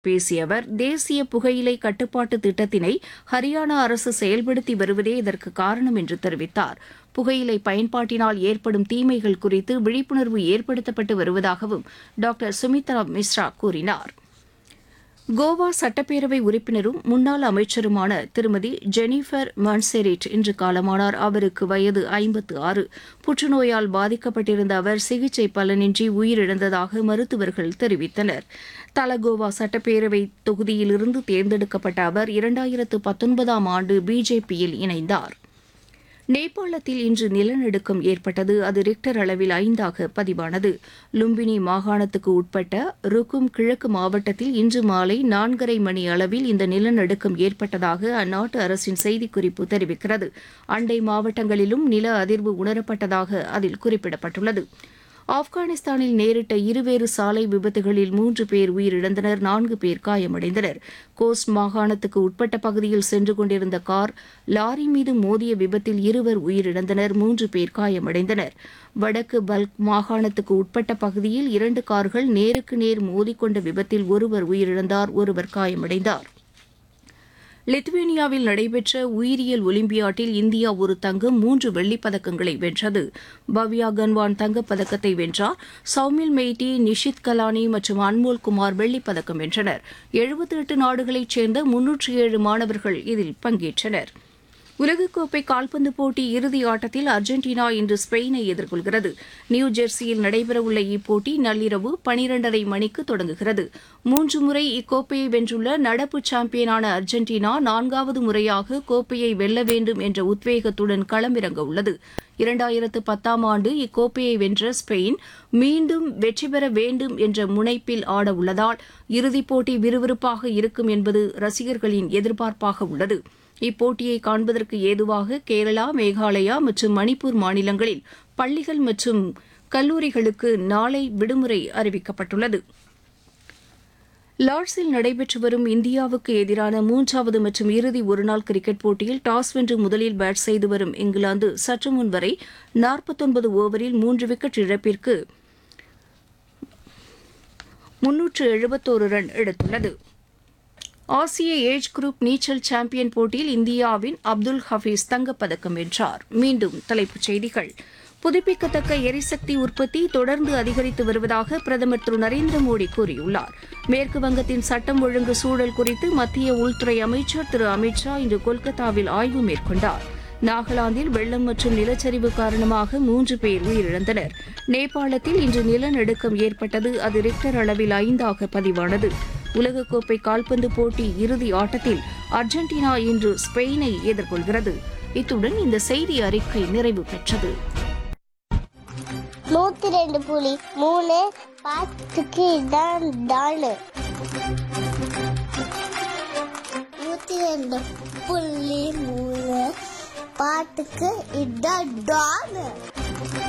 பேசிய அவர் தேசிய புகையிலை கட்டுப்பாட்டு திட்டத்தினை ஹரியானா அரசு செயல்படுத்தி வருவதே இதற்கு காரணம் என்று தெரிவித்தார் புகையிலை பயன்பாட்டினால் ஏற்படும் தீமைகள் குறித்து விழிப்புணர்வு ஏற்படுத்தப்பட்டு வருவதாகவும் டாக்டர் சுமித்ரா மிஸ்ரா கூறினார் கோவா சட்டப்பேரவை உறுப்பினரும் முன்னாள் அமைச்சருமான திருமதி ஜெனிஃபர் மன்செரிட் இன்று காலமானார் அவருக்கு வயது ஐம்பத்து ஆறு புற்றுநோயால் பாதிக்கப்பட்டிருந்த அவர் சிகிச்சை பலனின்றி உயிரிழந்ததாக மருத்துவர்கள் தெரிவித்தனர் தலகோவா சட்டப்பேரவை தொகுதியிலிருந்து தேர்ந்தெடுக்கப்பட்ட அவர் இரண்டாயிரத்து பத்தொன்பதாம் ஆண்டு பிஜேபியில் இணைந்தார் நேபாளத்தில் இன்று நிலநடுக்கம் ஏற்பட்டது அது ரிக்டர் அளவில் ஐந்தாக பதிவானது லும்பினி மாகாணத்துக்கு உட்பட்ட ருக்கும் கிழக்கு மாவட்டத்தில் இன்று மாலை நான்கரை மணி அளவில் இந்த நிலநடுக்கம் ஏற்பட்டதாக அந்நாட்டு அரசின் செய்திக்குறிப்பு தெரிவிக்கிறது அண்டை மாவட்டங்களிலும் நில அதிர்வு உணரப்பட்டதாக அதில் குறிப்பிடப்பட்டுள்ளது ஆப்கானிஸ்தானில் நேரிட்ட இருவேறு சாலை விபத்துகளில் மூன்று பேர் உயிரிழந்தனர் நான்கு பேர் காயமடைந்தனர் கோஸ்ட் மாகாணத்துக்கு உட்பட்ட பகுதியில் சென்று கொண்டிருந்த கார் லாரி மீது மோதிய விபத்தில் இருவர் உயிரிழந்தனர் மூன்று பேர் காயமடைந்தனர் வடக்கு பல்க் மாகாணத்துக்கு உட்பட்ட பகுதியில் இரண்டு கார்கள் நேருக்கு நேர் மோதிக்கொண்ட விபத்தில் ஒருவர் உயிரிழந்தார் ஒருவர் காயமடைந்தார் லித்துவேனியாவில் நடைபெற்ற உயிரியல் ஒலிம்பியாட்டில் இந்தியா ஒரு தங்கம் மூன்று வெள்ளிப் பதக்கங்களை வென்றது பவ்யா கன்வான் தங்கப் பதக்கத்தை வென்றார் சௌமில் மெய்டி நிஷித் கலானி மற்றும் அன்மோல் குமார் வெள்ளிப் பதக்கம் வென்றனர் எழுபத்தி எட்டு நாடுகளைச் சேர்ந்த முன்னூற்றி ஏழு மாணவர்கள் இதில் பங்கேற்றனர் உலகக்கோப்பை கால்பந்து போட்டி இறுதி ஆட்டத்தில் அர்ஜென்டினா இன்று ஸ்பெயினை எதிர்கொள்கிறது நியூ ஜெர்சியில் நடைபெறவுள்ள இப்போட்டி நள்ளிரவு பனிரெண்டரை மணிக்கு தொடங்குகிறது மூன்று முறை இக்கோப்பையை வென்றுள்ள நடப்பு சாம்பியனான அர்ஜென்டினா நான்காவது முறையாக கோப்பையை வெல்ல வேண்டும் என்ற உத்வேகத்துடன் களமிறங்க உள்ளது இரண்டாயிரத்து பத்தாம் ஆண்டு இக்கோப்பையை வென்ற ஸ்பெயின் மீண்டும் வெற்றி பெற வேண்டும் என்ற முனைப்பில் ஆட உள்ளதால் இறுதிப் போட்டி விறுவிறுப்பாக இருக்கும் என்பது ரசிகர்களின் எதிர்பார்ப்பாக உள்ளது இப்போட்டியை காண்பதற்கு ஏதுவாக கேரளா மேகாலயா மற்றும் மணிப்பூர் மாநிலங்களில் பள்ளிகள் மற்றும் கல்லூரிகளுக்கு நாளை விடுமுறை அறிவிக்கப்பட்டுள்ளது லார்ட்ஸில் நடைபெற்று வரும் இந்தியாவுக்கு எதிரான மூன்றாவது மற்றும் இறுதி ஒருநாள் கிரிக்கெட் போட்டியில் டாஸ் வென்று முதலில் பேட் செய்து வரும் இங்கிலாந்து சற்று முன் வரை நாற்பத்தொன்பது ஓவரில் மூன்று விக்கெட் இழப்பிற்கு முன்னூற்று எழுபத்தோரு ரன் எடுத்துள்ளது ஆசிய ஏஜ் குரூப் நீச்சல் சாம்பியன் போட்டியில் இந்தியாவின் அப்துல் ஹபீஸ் தங்கப்பதக்கம் வென்றார் மீண்டும் தலைப்புச் செய்திகள் புதுப்பிக்கத்தக்க எரிசக்தி உற்பத்தி தொடர்ந்து அதிகரித்து வருவதாக பிரதமர் திரு நரேந்திர மோடி கூறியுள்ளார் மேற்கு வங்கத்தின் சட்டம் ஒழுங்கு சூழல் குறித்து மத்திய உள்துறை அமைச்சர் திரு அமித்ஷா இன்று கொல்கத்தாவில் ஆய்வு மேற்கொண்டார் நாகாலாந்தில் வெள்ளம் மற்றும் நிலச்சரிவு காரணமாக மூன்று பேர் உயிரிழந்தனர் நேபாளத்தில் இன்று நிலநடுக்கம் ஏற்பட்டது அது ரிக்டர் அளவில் ஐந்தாக பதிவானது உலகக்கோப்பை கால்பந்து போட்டி இறுதி ஆட்டத்தில் அர்ஜென்டினா இன்று ஸ்பெயினை எதிர்கொள்கிறது இத்துடன் இந்த செய்தி அறிக்கை நிறைவு பெற்றது நூத்தி ரெண்டு புலி மூணு பாத்துக்கு இதான் டாலு நூத்தி ரெண்டு புள்ளி மூணு பாட்டுக்கு இதான் டாலு